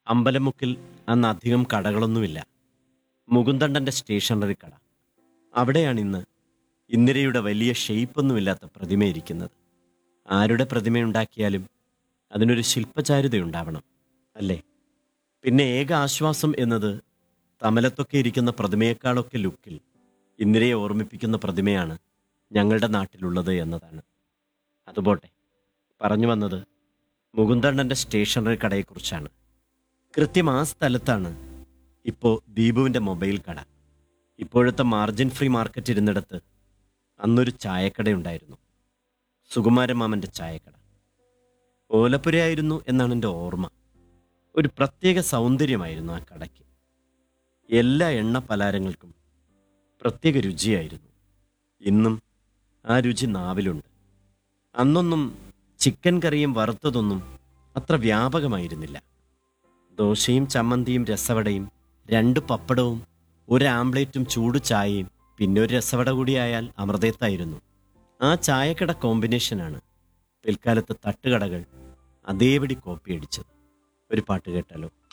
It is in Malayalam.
അമ്പലമുക്കിൽ അന്ന് അധികം കടകളൊന്നുമില്ല മുകുന്ദണ്ടൻ്റെ സ്റ്റേഷനറി കട അവിടെയാണ് ഇന്ന് ഇന്ദിരയുടെ വലിയ ഷെയ്പ്പൊന്നുമില്ലാത്ത പ്രതിമയിരിക്കുന്നത് ആരുടെ പ്രതിമയുണ്ടാക്കിയാലും അതിനൊരു ശില്പചാരുതയുണ്ടാവണം അല്ലേ പിന്നെ ഏക ആശ്വാസം എന്നത് തമലത്തൊക്കെ ഇരിക്കുന്ന പ്രതിമയേക്കാളൊക്കെ ലുക്കിൽ ഇന്ദിരയെ ഓർമ്മിപ്പിക്കുന്ന പ്രതിമയാണ് ഞങ്ങളുടെ നാട്ടിലുള്ളത് എന്നതാണ് അതുപോട്ടെ പറഞ്ഞു വന്നത് മുകുന്ദണ്ണൻ്റെ സ്റ്റേഷനറി കടയെക്കുറിച്ചാണ് കൃത്യം ആ സ്ഥലത്താണ് ഇപ്പോൾ ദീപുവിൻ്റെ മൊബൈൽ കട ഇപ്പോഴത്തെ മാർജിൻ ഫ്രീ മാർക്കറ്റ് ഇരുന്നിടത്ത് അന്നൊരു ചായക്കടയുണ്ടായിരുന്നു സുകുമാരമാമൻ്റെ ചായക്കട ഓലപ്പുരയായിരുന്നു എന്നാണ് എൻ്റെ ഓർമ്മ ഒരു പ്രത്യേക സൗന്ദര്യമായിരുന്നു ആ കടയ്ക്ക് എല്ലാ എണ്ണ പലാരങ്ങൾക്കും പ്രത്യേക രുചിയായിരുന്നു ഇന്നും ആ രുചി നാവിലുണ്ട് അന്നൊന്നും ചിക്കൻ കറിയും വറുത്തതൊന്നും അത്ര വ്യാപകമായിരുന്നില്ല ദോശയും ചമ്മന്തിയും രസവടയും രണ്ട് പപ്പടവും ഒരു ആംപ്ലേറ്റും ചൂട് ചായയും പിന്നെ ഒരു രസവട കൂടിയായാൽ അമൃതയത്തായിരുന്നു ആ ചായക്കട കോമ്പിനേഷനാണ് പിൽക്കാലത്ത് തട്ടുകടകൾ അതേപടി കോപ്പിയടിച്ചത് ഒരു പാട്ട് കേട്ടാലോ